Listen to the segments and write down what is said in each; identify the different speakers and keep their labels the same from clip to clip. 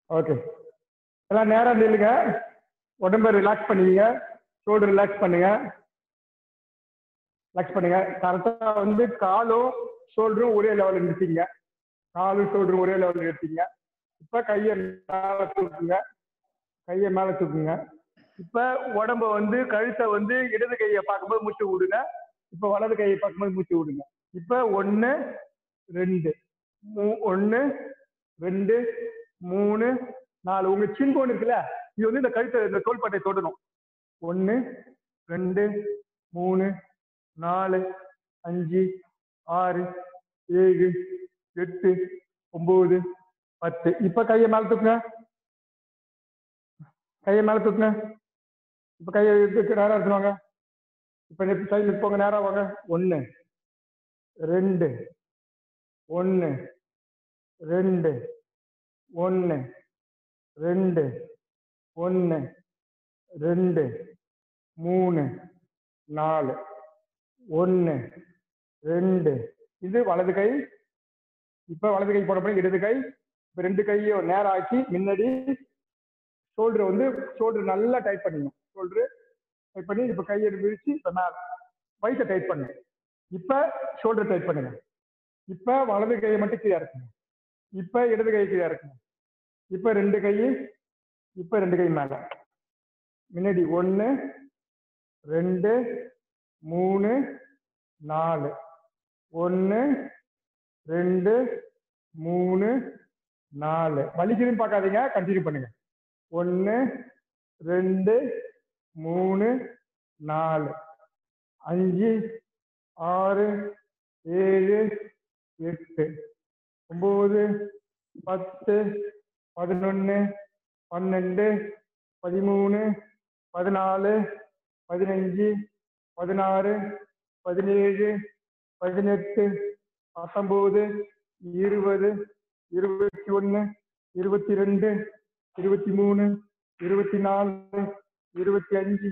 Speaker 1: Okay எல்லாம் நேரம் நில்லுங்க உடம்ப ரிலாக்ஸ் பண்ணிக்கங்க ஷோல்டர் ரிலாக்ஸ் பண்ணுங்க ரிலாக்ஸ் பண்ணுங்க கரெக்டா வந்து காலும் ஷோல்டரும் ஒரே லெவலில் நிறுத்திங்க காலும் ஷோல்டரும் ஒரே லெவலில் நிறுத்திங்க இப்ப கையை மேல தூக்குங்க கையை மேல தூக்குங்க இப்ப உடம்ப வந்து கழுத்தை வந்து இடது கையை பார்க்கும்போது மூச்சு விடுங்க இப்ப வலது கையை பார்க்கும்போது மூச்சு விடுங்க இப்ப ஒன்னு ரெண்டு மூ- ஒண்ணு ரெண்டு மூணு நாலு உங்க சின்கோன் இருக்குல்ல இது வந்து இந்த கழுத்தை இந்த தோள்பட்டை தொடணும் ஒண்ணு ரெண்டு மூணு நாலு அஞ்சு ஆறு ஏழு எட்டு ஒன்பது பத்து இப்ப கையை மேல தூக்குங்க கையை மேல தூக்குங்க இப்ப கையை எடுத்து நேரா எடுத்துவாங்க இப்ப நெட் சைடுல போங்க நேரா வாங்க ஒண்ணு ரெண்டு ஒண்ணு ரெண்டு ஒண்ணு ரெண்டு ஒண்ணு ரெண்டு மூணு நாலு ஒண்ணு ரெண்டு இது வலது கை இப்ப வலது கை போட போறீங்க இடது கை இப்ப ரெண்டு கையும் நேரம் ஆக்கி முன்னாடி ஷோல்டர் வந்து ஷோல்டர் நல்லா டைட் பண்ணிக்கணும் ஷோல்டர் டைட் பண்ணி இப்ப கையை விரிச்சு இப்ப மேல வயிற்றை டைட் பண்ணுங்க இப்ப ஷோல்டர் டைட் பண்ணுங்க இப்ப வலது கையை மட்டும் கீழே இறக்குங்க இப்ப இடது கை கீழே இறக்குங்க இப்ப ரெண்டு கை இப்ப ரெண்டு கை மேல முன்னாடி ஒண்ணு ரெண்டு மூணு நாலு ஒண்ணு ரெண்டு மூணு நாலு வலிக்குதுன்னு பார்க்காதீங்க கண்டினியூ பண்ணுங்க ஒண்ணு ரெண்டு மூணு நாலு அஞ்சு ஆறு ஏழு எட்டு ஒன்பது பத்து பதினொன்னு பன்னெண்டு பதிமூணு பதினாலு பதினஞ்சு பதினாறு பதினேழு பதினெட்டு பத்தொன்பது இருபது இருபத்தி ஒன்று இருபத்தி ரெண்டு இருபத்தி மூணு இருபத்தி நாலு இருபத்தி அஞ்சு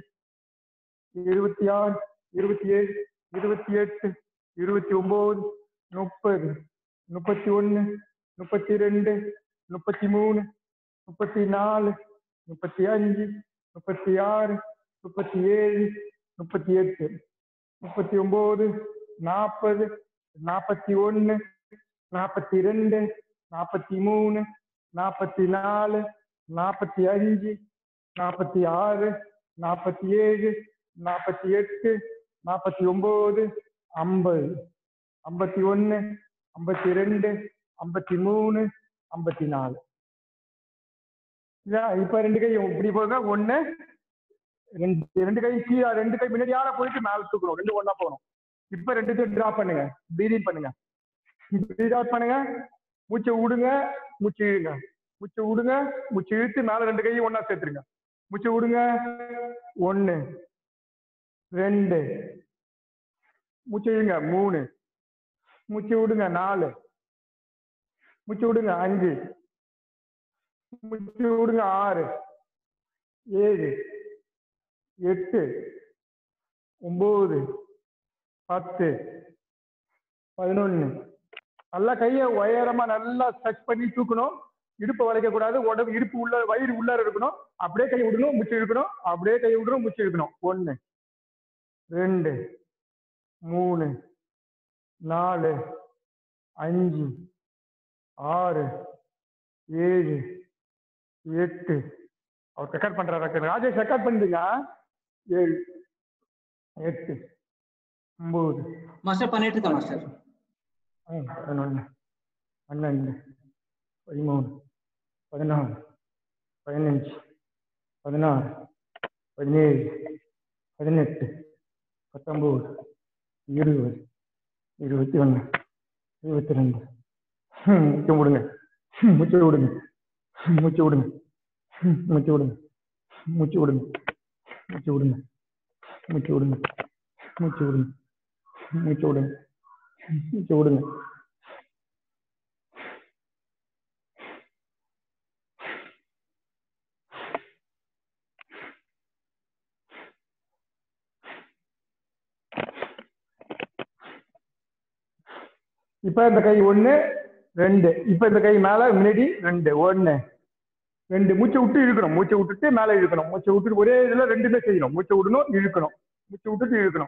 Speaker 1: இருபத்தி ஆறு இருபத்தி ஏழு இருபத்தி எட்டு இருபத்தி ஒன்பது முப்பது முப்பத்தி ஒன்று முப்பத்தி ரெண்டு முப்பத்தி மூணு முப்பத்தி நாலு முப்பத்தி அஞ்சு முப்பத்தி ஆறு முப்பத்தி ஏழு முப்பத்தி எட்டு முப்பத்தி ஒன்பது நாற்பது நாற்பத்தி ஒன்று நாற்பத்தி ரெண்டு நாற்பத்தி மூணு நாற்பத்தி நாலு நாற்பத்தி அஞ்சு நாற்பத்தி ஆறு நாற்பத்தி ஏழு நாற்பத்தி எட்டு நாற்பத்தி ஒன்பது ஐம்பது ஐம்பத்தி ஒன்று ஐம்பத்தி ரெண்டு ஐம்பத்தி மூணு ஐம்பத்தி நாலு இதான் இப்ப ரெண்டு கை இப்படி போக ஒண்ணு ரெண்டு ரெண்டு கை கீழே ரெண்டு கை முன்னாடியால போயிட்டு மேல தூக்கணும் ரெண்டு ஒண்ணா போகணும் இப்ப ரெண்டுத்தையும் டிரா பண்ணுங்க பிரீதிங் பண்ணுங்க பிரீத் அவுட் பண்ணுங்க மூச்சை விடுங்க மூச்சு இழுங்க மூச்சை விடுங்க மூச்சு இழுத்து மேல ரெண்டு கையும் ஒண்ணா சேர்த்துருங்க மூச்சை விடுங்க ஒண்ணு ரெண்டு மூச்சை இழுங்க மூணு மூச்சு விடுங்க நாலு மூச்சு விடுங்க அஞ்சு மூச்சு விடுங்க ஆறு ஏழு எட்டு ஒன்பது பத்து பதினொன்னு நல்லா கையை உயரமா நல்லா ஸ்ட்ரெச் பண்ணி தூக்கணும் இடுப்பை வளைக்க கூடாது உடம்பு இடுப்பு உள்ள வயிறு உள்ளார இருக்கணும் அப்படியே கை விடணும் முச்சு இழுக்கணும் அப்படியே கை விடணும் முச்சு இழுக்கணும் ஒண்ணு ரெண்டு மூணு நாலு அஞ்சு ஆறு ஏழு எட்டு அவர் ரெக்கார்ட் பண்றாரு ராஜேஷ் ரெக்கார்ட் பண்ணுங்க ஏழு எட்டு ஒன்பது
Speaker 2: மாஸ்டர் பண்ணிட்டு இருக்கேன் மாஸ்டர்
Speaker 1: ம், பதினொன்று பன்னெண்டு பதிமூணு பதினாலு பதினஞ்சு பதினாறு பதினேழு பதினெட்டு பத்தொம்போது இருபது இருபத்தி ஒன்று இருபத்தி ரெண்டு ஹம், மூச்சு விடுங்க ஹம், மூச்சு விடுங்க ஹம், மூச்சு விடுங்க ஹம், மூச்சு விடுங்க மூச்சு விடுங்க மூச்சு விடுங்க மூச்சு விடுங்க மூச்சு விடுங்க மூச்சு விடுங்க மூச்சு விடுங்க இப்ப இந்த கை ஒண்ணு ரெண்டு இப்ப இந்த கை மேல முன்னாடி ரெண்டு ஒண்ணு ரெண்டு மூச்சை விட்டு இழுக்கணும் மூச்சை விட்டுட்டு மேலே இழுக்கணும் மூச்சை விட்டுட்டு ஒரே இதுல ரெண்டுமே செய்யணும் மூச்சை விடணும் இழுக்கணும் மூச்சை விட்டுட்டு இழுக்கணும்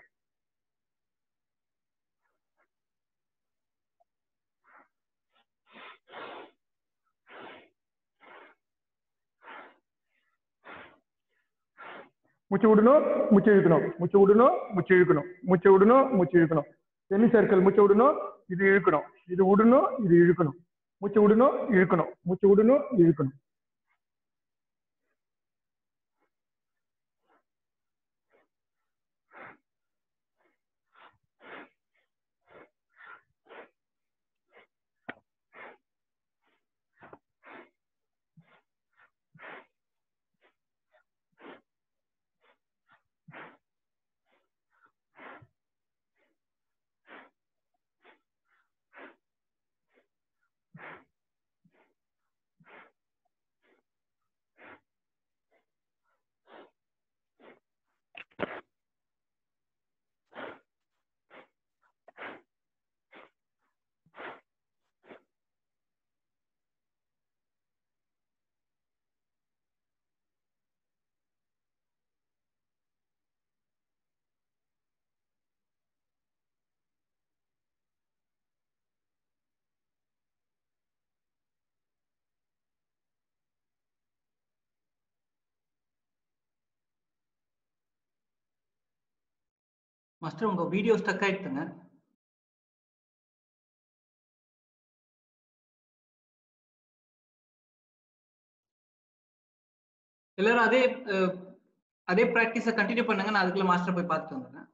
Speaker 1: மூச்சு விடணும் மூச்சு இழுக்கணும் மூச்சு விடணும் மூச்சு இழுக்கணும் மூச்சு விடணும் மூச்சு இழுக்கணும் செமி சர்க்கிள் மூச்சு விடணும் இது இழுக்கணும் இது விடணும் இது இழுக்கணும் மூச்சு விடணும் இழுக்கணும் மூச்சு விடணும் இழுக்கணும்
Speaker 2: மாஸ்டர் உங்க வீடியோ ஸ்டக் ஆயிடுத்துங்க எல்லாரும் அதே அஹ், அதே ப்ராக்டிஸை கண்டினியூ பண்ணுங்க நான் அதுக்குள்ள மாஸ்டர் போய் பார்த்துட்டு வந்துடுறேன்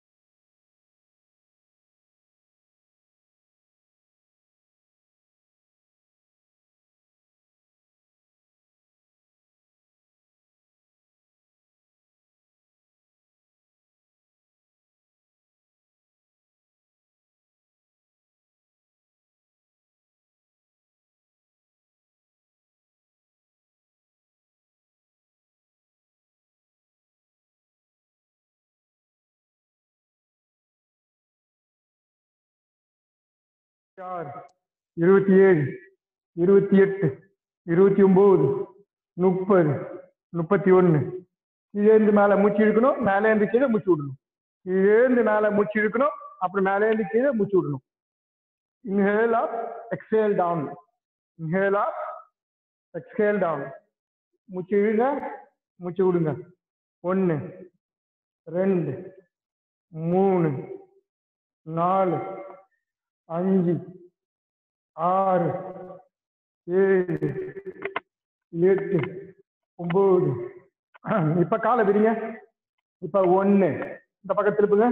Speaker 1: ஆறு இருபத்தி ஏழு இருபத்தி எட்டு இருபத்தி ஒன்பது முப்பது முப்பத்தி ஒன்று கீழேந்து மேலே மூச்சு இழுக்கணும் மேலே இருந்து கீழே மூச்சு விடணும் கீழேந்து மேலே மூச்சு இழுக்கணும் அப்புறம் மேலே இருந்து கீழே மூச்சு விடணும் inhale up exhale down inhale up exhale down மூச்சு இழுங்க மூச்சு விடுங்க ஒன்று ரெண்டு மூணு நாலு அஞ்சு ஆறு ஏழு எட்டு ஒன்பது இப்ப காலை விரிங்க இப்ப ஒண்ணு இந்த பக்கம் திருப்புங்க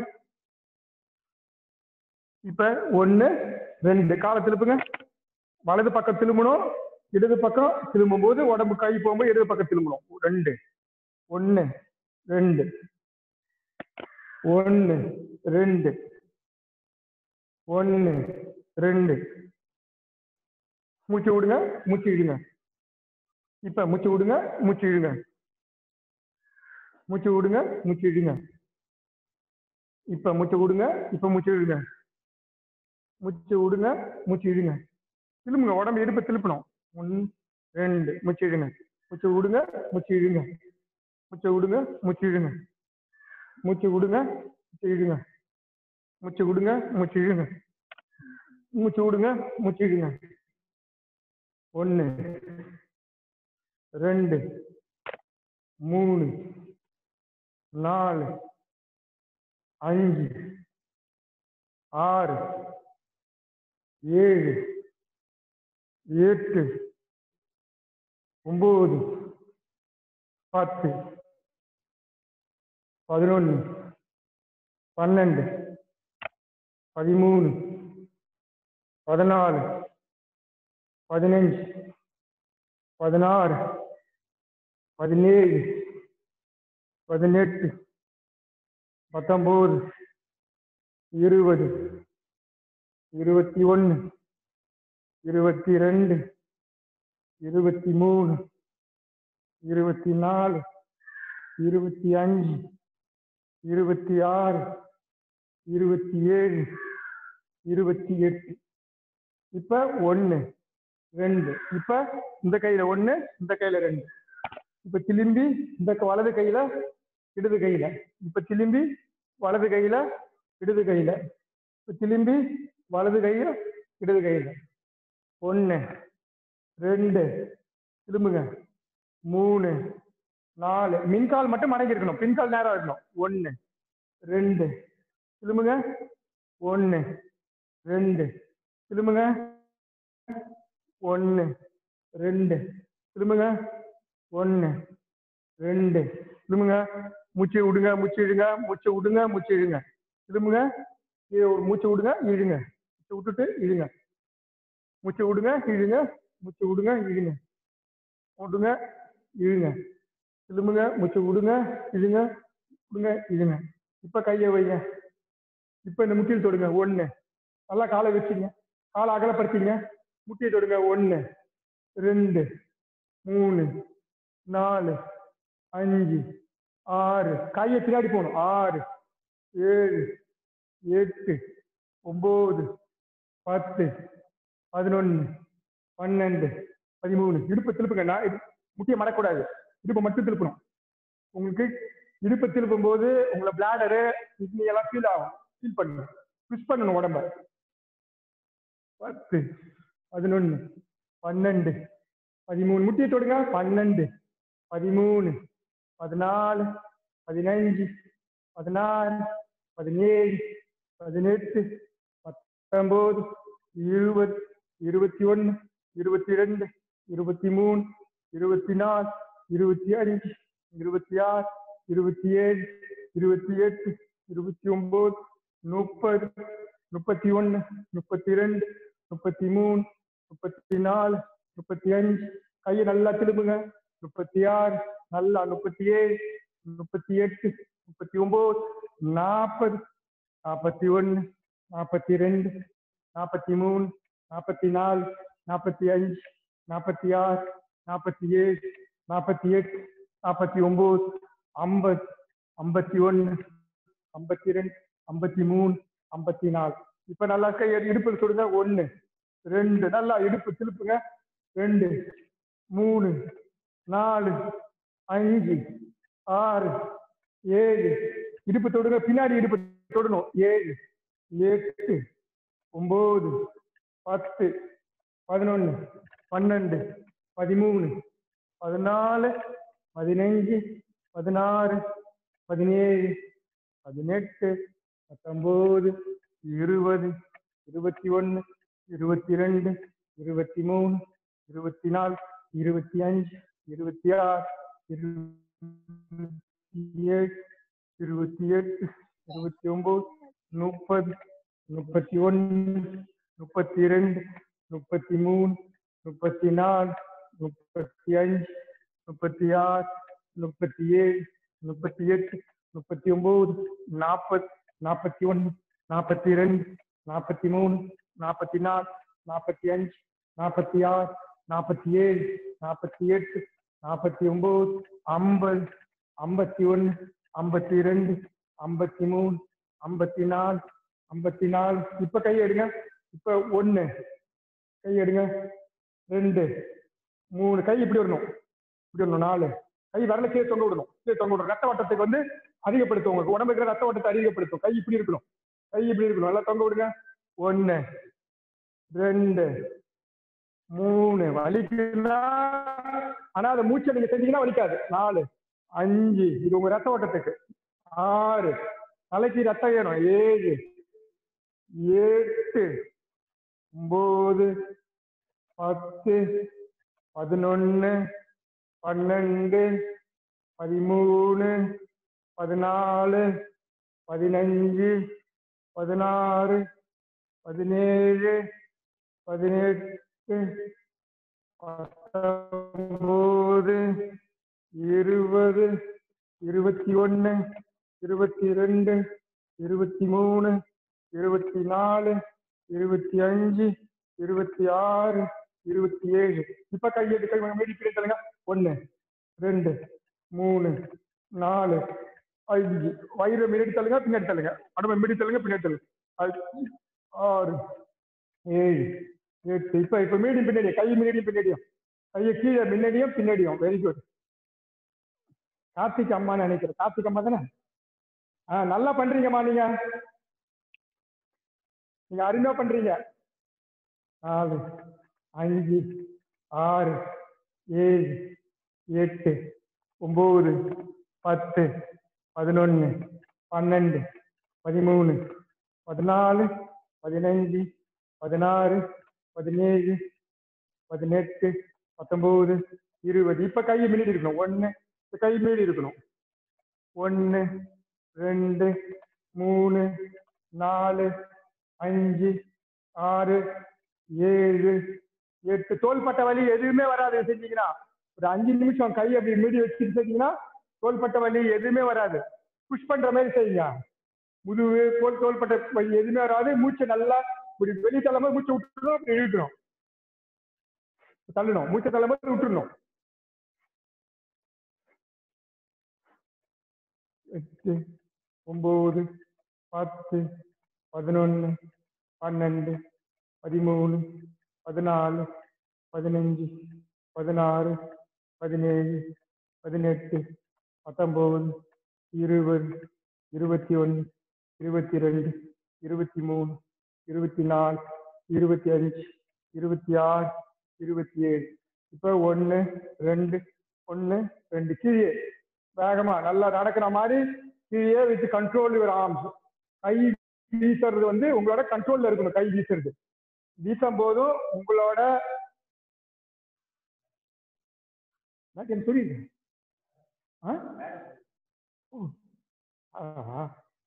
Speaker 1: இப்ப ஒண்ணு ரெண்டு காலை திருப்புங்க வலது பக்கம் திரும்பணும் இடது பக்கம் திரும்பும் போது உடம்பு கை போகும்போது இடது பக்கம் திரும்பணும் ரெண்டு ஒண்ணு ரெண்டு ஒண்ணு ரெண்டு ஒண்ணு ரெண்டு மூச்சு விடுங்க மூச்சு இழுங்க இப்ப மூச்சு விடுங்க மூச்சு இழுங்க மூச்சு விடுங்க மூச்சு இழுங்க இப்ப மூச்சு விடுங்க இப்ப மூச்சு இழுங்க மூச்சு விடுங்க மூச்சு இழுங்க திரும்புங்க உடம்பு இடுப்பை திருப்பணும் ஒன்று ரெண்டு மூச்சு இழுங்க மூச்சு விடுங்க மூச்சு இழுங்க மூச்சு விடுங்க மூச்சு இழுங்க மூச்சு விடுங்க மூச்சு இழுங்க மூச்சு விடுங்க மூச்சு இழுங்க மூச்சு விடுங்க மூச்சு இழுங்க ஒன்று ரெண்டு மூணு நாலு அஞ்சு ஆறு ஏழு எட்டு ஒம்பது பத்து பதினொன்று பன்னெண்டு பதிமூணு பதினாலு பதினஞ்சு பதினாறு பதினேழு பதினெட்டு பத்தொம்போது இருபது இருபத்தி ஒன்று இருபத்தி ரெண்டு இருபத்தி மூணு இருபத்தி நாலு இருபத்தி அஞ்சு இருபத்தி ஆறு இருபத்தி ஏழு இருபத்தி எட்டு இப்ப ஒன்று ரெண்டு இப்ப இந்த கையில ஒண்ணு இந்த கையில ரெண்டு இப்ப திரும்பி இந்த க- வலது கையில இடது கையில இப்ப திரும்பி வலது கையில இடது கையில இப்ப திரும்பி வலது கையில இடது கையில ஒண்ணு ரெண்டு திரும்புங்க மூணு நாலு மின்கால் மட்டும் மடங்கி இருக்கணும் பின்கால் நேரம் இருக்கணும் ஒண்ணு ரெண்டு திரும்புங்க ஒண்ணு ரெண்டு திரும்புங்க ஒண்ணு ரெண்டு திரும்புங்க ஒண்ணு ரெண்டு திரும்புங்க மூச்சு விடுங்க மூச்சு இழுங்க மூச்சு விடுங்க மூச்சு இழுங்க திரும்புங்க கீழே ஒரு மூச்சு விடுங்க இழுங்க மூச்சு விட்டுட்டு இழுங்க மூச்சு விடுங்க இழுங்க மூச்சு விடுங்க இழுங்க விடுங்க இழுங்க திரும்புங்க மூச்சு விடுங்க இழுங்க விடுங்க இழுங்க இப்ப கையை வைங்க இப்ப இந்த முட்டியில் தொடுங்க ஒண்ணு நல்லா காலை வச்சுங்க காலை அகலப்படுத்திங்க முட்டியை தொடுங்க ஒண்ணு ரெண்டு மூணு நாலு அஞ்சு ஆறு கையை பின்னாடி போகணும் ஆறு ஏழு எட்டு ஒன்பது பத்து பதினொன்னு பன்னெண்டு பதிமூணு இடுப்பு திருப்புங்க நான் இது- முட்டியை மடக்கூடாது இடுப்பை மட்டும் திருப்பணும் உங்களுக்கு இடுப்பை திருப்பும் போது உங்களை பிளாடரு கிட்னி எல்லாம் ஃபீல் ஆகும் ஃபீல் பண்ணணும் புஷ் பண்ணணும் உடம்ப பத்து பதினொன்னு பன்னெண்டு பதிமூணு முட்டியை தொடுங்க பன்னெண்டு பதிமூணு பதினாலு பதினஞ்சு பதினாறு பதினேழு பதினெட்டு பத்தொன்பது இருபது இருபத்தி ஒன்று இருபத்தி ரெண்டு இருபத்தி மூணு இருபத்தி நாலு இருபத்தி அஞ்சு இருபத்தி ஆறு இருபத்தி ஏழு இருபத்தி எட்டு இருபத்தி ஒன்பது முப்பது முப்பத்தி ஒன்று முப்பத்தி ரெண்டு முப்பத்தி மூணு முப்பத்தி நாலு முப்பத்தி அஞ்சு கையை நல்லா திரும்புங்க முப்பத்தி ஆறு நல்லா முப்பத்தி ஏழு முப்பத்தி எட்டு முப்பத்தி ஒன்பது நாற்பது நாற்பத்தி ஒன்று நாற்பத்தி ரெண்டு நாற்பத்தி மூணு நாற்பத்தி நாலு நாற்பத்தி அஞ்சு நாற்பத்தி ஆறு நாற்பத்தி ஏழு நாற்பத்தி எட்டு நாற்பத்தி ஒன்பது ஐம்பது ஐம்பத்தி ஒன்று ஐம்பத்தி ரெண்டு ஐம்பத்தி மூணு ஐம்பத்தி நாலு இப்ப நல்லா கை இடுப்பில் சொல்லுங்க ஒண்ணு ரெண்டு நல்லா இடுப்பு திருப்புங்க ரெண்டு மூணு நாலு அஞ்சு ஆறு ஏழு இடுப்பு தொடுங்க பின்னாடி இடுப்பு தொடணும் ஏழு எட்டு ஒன்பது பத்து பதினொன்னு பன்னெண்டு பதிமூணு பதினாலு பதினஞ்சு பதினாறு பதினேழு பதினெட்டு பத்தொன்பது இருபது இருபத்தி ஒன்று இருபத்தி ரெண்டு இருபத்தி மூணு இருபத்தி நாலு இருபத்தி அஞ்சு இருபத்தி ஆறு இருபத்தி ஏழு இருபத்தி எட்டு இருபத்தி ஒன்பது முப்பது முப்பத்தி ஒன்று முப்பத்தி ரெண்டு முப்பத்தி மூணு முப்பத்தி நாலு முப்பத்தி அஞ்சு முப்பத்தி ஆறு முப்பத்தி ஏழு முப்பத்தி எட்டு முப்பத்தி ஒன்பது நாற்பது நாற்பத்தி ஒன்று நாற்பத்தி ரெண்டு நாற்பத்தி மூணு நாற்பத்தி நாலு நாற்பத்தி அஞ்சு நாற்பத்தி ஆறு நாற்பத்தி ஏழு நாற்பத்தி எட்டு நாற்பத்தி ஒன்பது ஐம்பது ஐம்பத்தி ஒன்று ஐம்பத்தி ரெண்டு ஐம்பத்தி மூணு ஐம்பத்தி நாலு ஐம்பத்தி நாலு இப்ப கை எடுங்க இப்ப ஒண்ணு கை எடுங்க ரெண்டு மூணு கை இப்படி வரணும் இப்படி வரணும் நாலு கை வரல கீழே தொங்க விடணும் கீழே தொங்க விடணும் ரத்த ஓட்டத்துக்கு வந்து அதிகப்படுத்தும் உங்களுக்கு உடம்புல இருக்கிற ரத்த ஓட்டத்தை அதிகப்படுத்தும் கை இப்படி இருக்கணும் கை இப்படி இருக்கணும் நல்லா தொங்க விடுங்க ஒண்ணு ரெண்டு மூணு வலிக்குன்னா ஆனா அதை மூச்சை நீங்க செஞ்சீங்கன்னா வலிக்காது நாலு அஞ்சு இது உங்க ரத்த ஓட்டத்துக்கு ஆறு தலைக்கு ரத்தம் ஏறும் ஏழு எட்டு ஒன்பது பத்து பதினொன்னு பன்னெண்டு பதிமூணு பதினாலு பதினஞ்சு பதினாறு பதினேழு பதினெட்டு பத்தொன்பது இருபது இருபத்தி ஒன்று இருபத்தி ரெண்டு இருபத்தி மூணு இருபத்தி நாலு இருபத்தி அஞ்சு இருபத்தி ஆறு இருபத்தி ஏழு இப்ப கையெடு கை மீடி பின்னாடி தள்ளுங்க ஒண்ணு ரெண்டு மூணு நாலு அஞ்சு வயிறு மீடி தள்ளுங்க பின்னாடி தள்ளுங்க உடம்பு மீடி தள்ளுங்க பின்னாடி தள்ளுங்க அஞ்சு, ஆறு ஏழு எட்டு இப்ப இப்ப மீடியம் பின்னாடி கை முன்னாடியும் பின்னாடியும் கையை கீழே முன்னாடியும் பின்னாடியும் வெரி குட் கார்த்திக் அம்மான்னு நினைக்கிறேன் கார்த்திக் அம்மா தானே ஆ நல்லா பண்றீங்கம்மா நீங்க நீங்க அருமையா பண்றீங்க நாலு அஞ்சு ஆறு ஏழு எட்டு ஒன்பது பத்து பதினொன்னு பன்னெண்டு பதிமூணு பதினாலு பதினஞ்சு பதினாறு பதினேழு பதினெட்டு பத்தொன்பது இருபது இப்ப கை மீறி இருக்கணும் ஒண்ணு இப்ப கை மீறி இருக்கணும் ஒண்ணு ரெண்டு மூணு நாலு அஞ்சு ஆறு ஏழு எட்டு தோள்பட்ட வலி எதுவுமே வராது செஞ்சீங்கன்னா ஒரு அஞ்சு நிமிஷம் கை அப்படி மீடி வச்சுட்டு செஞ்சீங்கன்னா தோள்பட்ட வலி எதுவுமே வராது புஷ் பண்ற மாதிரி செய்யுங்க முதுகு தோல் தோள்பட்ட வலி எதுவுமே வராது மூச்சை நல்லா இப்படி வெளி தள்ளும்போது மூச்சை விட்டுறணும் அப்படி இழுக்கணும் தள்ளணும் மூச்சை தள்ளும்போது விட்டுறணும் எட்டு ஒன்பது பத்து பதினொன்னு பன்னெண்டு பதிமூணு பதினாலு பதினஞ்சு பதினாறு பதினேழு பதினெட்டு பத்தொன்பது இருபது இருபத்தி ஒன்று இருபத்தி ரெண்டு இருபத்தி மூணு இருபத்தி நாலு இருபத்தி அஞ்சு இருபத்தி ஆறு இருபத்தி ஏழு இப்போ ஒன்று ரெண்டு ஒன்று ரெண்டு கீழே வேகமா நல்லா நடக்கிற மாதிரி கீழே வித் கண்ட்ரோல் யுவர் ஆர்ம்ஸ் கை வீசுறது வந்து உங்களோட கண்ட்ரோல்ல இருக்கணும் கை வீசுறது வீசும் போதும் உங்களோட எனக்கு புரியுது ஆ? ஓ. ஆஹா.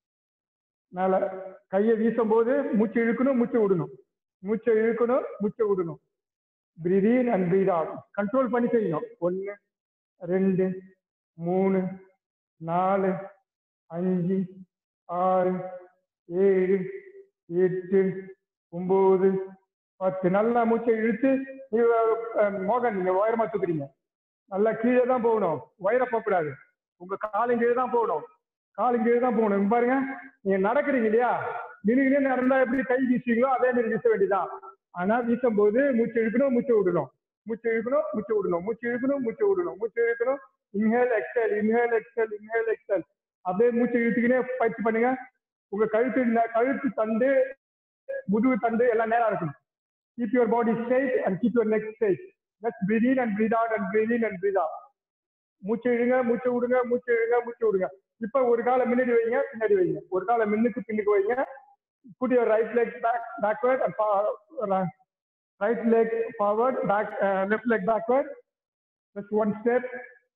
Speaker 1: மேல கையை வீசும் போது மூச்சு இழுக்கணும் மூச்சு விடணும் மூச்சை இழுக்கணும் மூச்சை விடணும் breathe in and breathe out control பண்ணி செய்யணும் ஒன்று ரெண்டு மூணு நாலு அஞ்சு ஆறு ஏழு எட்டு ஒன்பது பத்து நல்லா மூச்சை இழுத்து நீங்க, அஹ், மோகன் நீங்க உயரமா தூக்குறீங்க நல்லா கீழே தான் போகணும் உயர போகக்கூடாது உங்க காலும் கீழே தான் போகணும் காலும் கீழே தான் போகணும் இங்க பாருங்க நீங்க நடக்கிறீங்க இல்லையா நின்று நடந்தா எப்படி கை வீசுவீங்களோ அதே மாதிரி வீச வேண்டியதான் ஆனா வீசும் போது மூச்சு இழுக்கணும் மூச்சு விடணும் மூச்சு இழுக்கணும் மூச்சு விடணும் மூச்சு இழுக்கணும் மூச்சு விடணும் மூச்சு இழுக்கணும் inhale exhale inhale exhale inhale exhale அப்படியே மூச்சு இழுத்துக்கினே பயிற்சி பண்ணுங்க உங்க கழுத்து ந- கழுத்து தண்டு முதுகு தண்டு எல்லாம் நேரா இருக்கணும் keep your body straight and keep your neck straight let's breathe in and breathe out and breathe in and breathe out மூச்சு இழுங்க மூச்சு விடுங்க மூச்சு இழுங்க மூச்சு விடுங்க இப்ப ஒரு காலை முன்னாடி வைங்க பின்னாடி வைங்க ஒரு காலை முன்னுக்கு பின்னுக்கு வைங்க put your right leg back backward and for- uh, right leg forward back uh, left leg backward just one step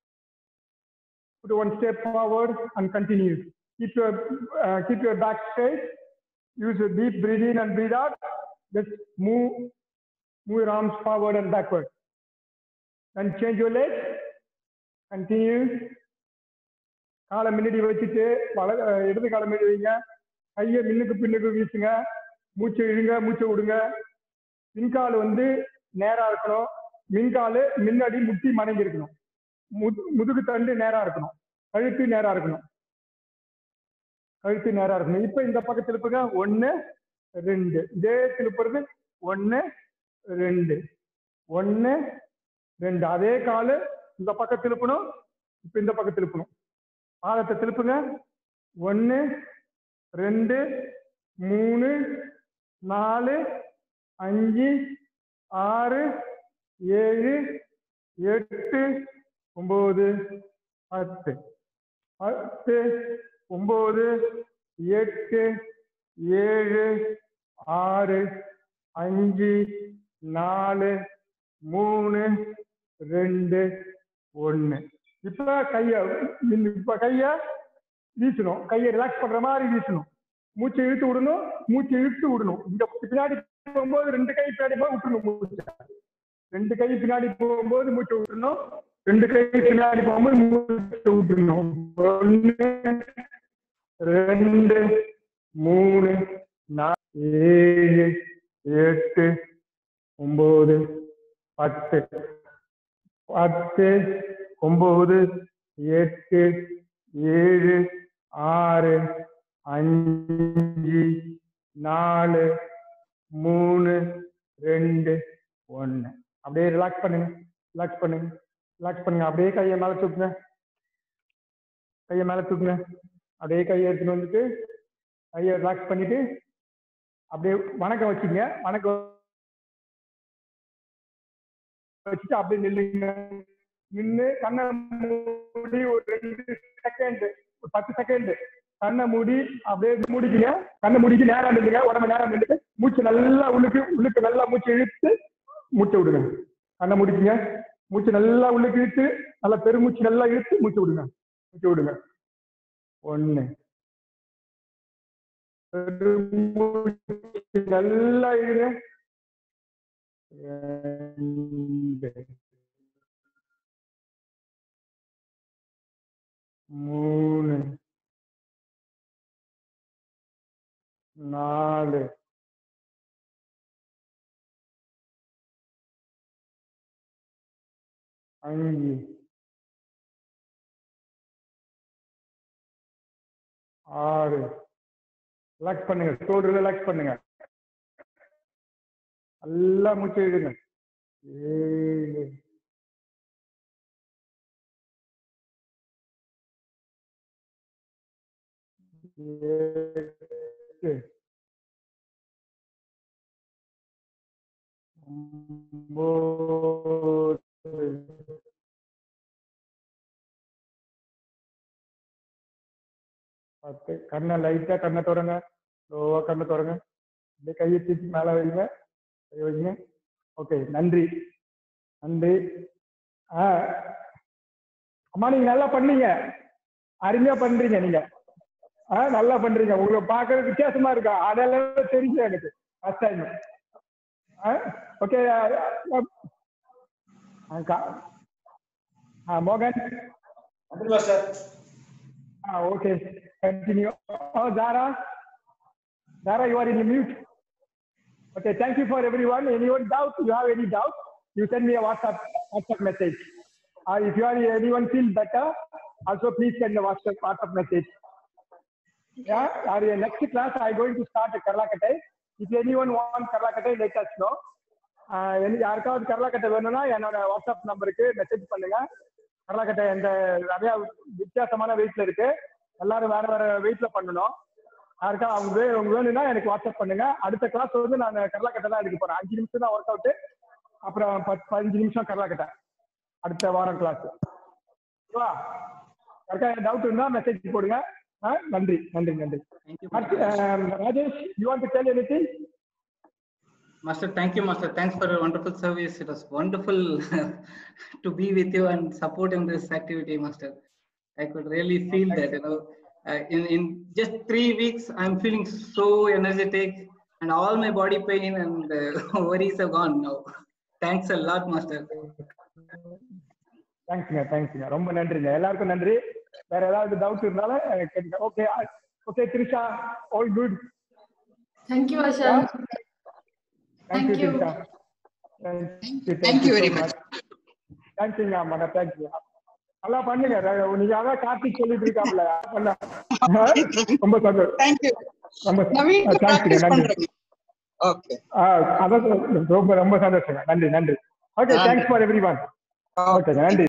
Speaker 1: put one step forward and continue keep your uh, keep your back straight use a deep breathe in and breathe out just move move your arms forward and backward then change your legs continue காலை முன்னாடி வச்சுட்டு வல அஹ் இடது காலை முன்னாடி வைங்க கையை முன்னுக்கு பின்னுக்கு வீசுங்க மூச்சை இழுங்க மூச்சை விடுங்க பின்கால் வந்து நேரா இருக்கணும் மின்கால் முன்னாடி முட்டி மடங்கி இருக்கணும் முது முதுகு தண்டு நேரா இருக்கணும் கழுத்து நேரா இருக்கணும் கழுத்து நேரா இருக்கணும் இப்ப இந்த பக்கம் திருப்புங்க ஒண்ணு ரெண்டு இதே திருப்புறது ஒண்ணு ரெண்டு ஒண்ணு ரெண்டு அதே காலு இந்த பக்கம் திருப்பணும் இப்ப இந்த பக்கம் திருப்பணும் பாதத்தை திருப்புங்க ஒண்ணு ரெண்டு மூணு நாலு அஞ்சு ஆறு ஏழு எட்டு ஒன்பது பத்து பத்து ஒன்பது எட்டு ஏழு ஆறு அஞ்சு நாலு மூணு ரெண்டு ஒண்ணு இப்ப கைய இந்த- இப்ப கைய வீசணும் கையை ரிலாக்ஸ் பண்ற மாதிரி வீசணும் மூச்சை இழுத்து விடணும் மூச்சை இழுத்து விடணும் இந்த பின்னாடி போகும்போது ரெண்டு கை பின்னாடி போய் விட்டுணும் மூச்சை ரெண்டு கை பின்னாடி போகும்போது மூச்சை விட்டுணும் ரெண்டு கை பின்னாடி போகும்போது மூச்சை விட்டுணும் ஒண்ணு ரெண்டு மூணு நாலு ஏழு எட்டு ஒன்பது பத்து பத்து ஒன்பது எட்டு ஏழு ஆறு அஞ்சு நாலு மூணு ரெண்டு ஒண்ணு அப்படியே ரிலாக்ஸ் பண்ணுங்க ரிலாக்ஸ் பண்ணுங்க ரிலாக்ஸ் பண்ணுங்க அப்படியே கையை மேல தூக்குங்க கையை மேல தூக்குங்க அப்படியே கையை எடுத்துட்டு வந்துட்டு கையை ரிலாக்ஸ் பண்ணிட்டு அப்படியே வணக்கம் வச்சுங்க வணக்கம் வச்சுட்டு அப்படியே நில்லுங்க நின்று கண்ணை மூடி ஒரு ரெண்டு செகண்ட் ஒரு பத்து செகண்ட் கண்ணை மூடி அப்படியே மூடிக்கங்க கண்ணை மூடிக்கு நேரா நில்லுங்க உடம்பு நேரா நின்றுட்டு மூச்சு நல்லா உள்ளுக்கு உள்ளுக்கு நல்லா மூச்சு இழுத்து மூச்சை விடுங்க கண்ணை முடிக்குங்க மூச்சு நல்லா உள்ளுக்கு இழுத்து நல்லா பெருமூச்சு நல்லா இழுத்து மூச்சு விடுங்க மூச்சு விடுங்க ஒண்ணு பெருமூச்சு நல்லா இழுங்க ரெண்டு மூணு நாலு அஞ்சு ஆறு ரிலாக்ஸ் பண்ணுங்க ஷோல்டர் ரிலாக்ஸ் பண்ணுங்க நல்லா மூச்சு இழுங்க ஏழு எட்டு ஒன்பது பத்து கண்ணை லைட்டா கண்ணை திறங்க லோவா கண்ணை திறங்க அப்படியே கையை தூக்கி மேல வைங்க கை வைங்க ஓகே நன்றி நன்றி ஆ அம்மா நீங்க நல்லா பண்ணீங்க அருமையா பண்றீங்க நீங்க ஆ நல்லா பண்றீங்க உங்களை பார்க்கறது வித்தியாசமா இருக்கா அதெல்லாம் தெரிஞ்சு எனக்கு ஃபர்ஸ்ட் டைம் ஓகே மோகன்
Speaker 3: வந்துட்டு master
Speaker 1: Ah, okay. Continue. Oh, Zara. Zara, you are in the mute. Okay, thank you for everyone. Anyone doubt? You have any doubt? You send me a WhatsApp WhatsApp message. Uh, if you are anyone feel better, also please send a WhatsApp WhatsApp message. Yeah. Our next class I going to start at Karlakatai. If anyone wants Karlakatai, let us know. Uh, any- யாருக்காவது கரலாக்கட்டை வேணும்னா என்னோட WhatsApp நம்பருக்கு message பண்ணுங்க கரலாக்கட்டை இந்த நிறைய வித்தியாசமான வெயிட்ல இருக்கு எல்லாரும் வேற வேற வெயிட்ல பண்ணணும் யாருக்கா அவங்க வே- அவங்க வேணும்னா எனக்கு வாட்ஸ்அப் பண்ணுங்க அடுத்த கிளாஸ் வந்து நான் கரலாக்கட்டை தான் எடுக்க போறேன் அஞ்சு நிமிஷம் தான் ஒர்க் அவுட் அப்புறம் பத்து பதினஞ்சு நிமிஷம் கரலாக்கட்டை அடுத்த வாரம் கிளாஸ் ஓகேவா யாருக்கா டவுட் இருந்தா மெசேஜ் போடுங்க ஆ, நன்றி நன்றி நன்றி
Speaker 2: Thank you,
Speaker 1: அடுத்து,
Speaker 2: Master.
Speaker 1: um, Rajesh you want to tell anything
Speaker 2: Master, thank you, Master. Thanks for your wonderful service. It was wonderful to be with you and support in this activity, Master. I could really feel that, you know, uh, in, in just three weeks, I'm feeling so energetic and all my body pain and uh, worries have gone now. Thanks a lot, Master.
Speaker 1: தேங்க்ஸ்ங்க தேங்க்ஸ்ங்க ரொம்ப நன்றிங்க எல்லாருக்கும் நன்றி வேற ஏதாவது doubt இருந்தாலும் கேட்டுங்க okay okay Trisha all good
Speaker 4: Thank you, Asha.
Speaker 1: Thank you
Speaker 4: Thank you.
Speaker 1: Trisha
Speaker 5: Thank you very much.
Speaker 1: தேங்க்யூங்க அம்மா தேங்க்யூ நல்லா பண்ணுங்க ர- நீங்க அதான் கார்த்திக் சொல்லிட்டு இருக்காப்ல பண்ண ரொம்ப சந்தோஷம்
Speaker 5: Thank you.
Speaker 1: ரொம்ப
Speaker 5: நான் வீட்ல
Speaker 1: தேங்க்யூங்க
Speaker 5: practice
Speaker 1: நன்றி
Speaker 5: பண்றேங்க. Okay.
Speaker 1: ஆ, அதான் ரொம்ப ரொம்ப சந்தோஷங்க நன்றி நன்றி ஓகே
Speaker 5: நன்றி.
Speaker 1: Thanks for everyone
Speaker 5: Okay.
Speaker 1: ஓகேங்க நன்றி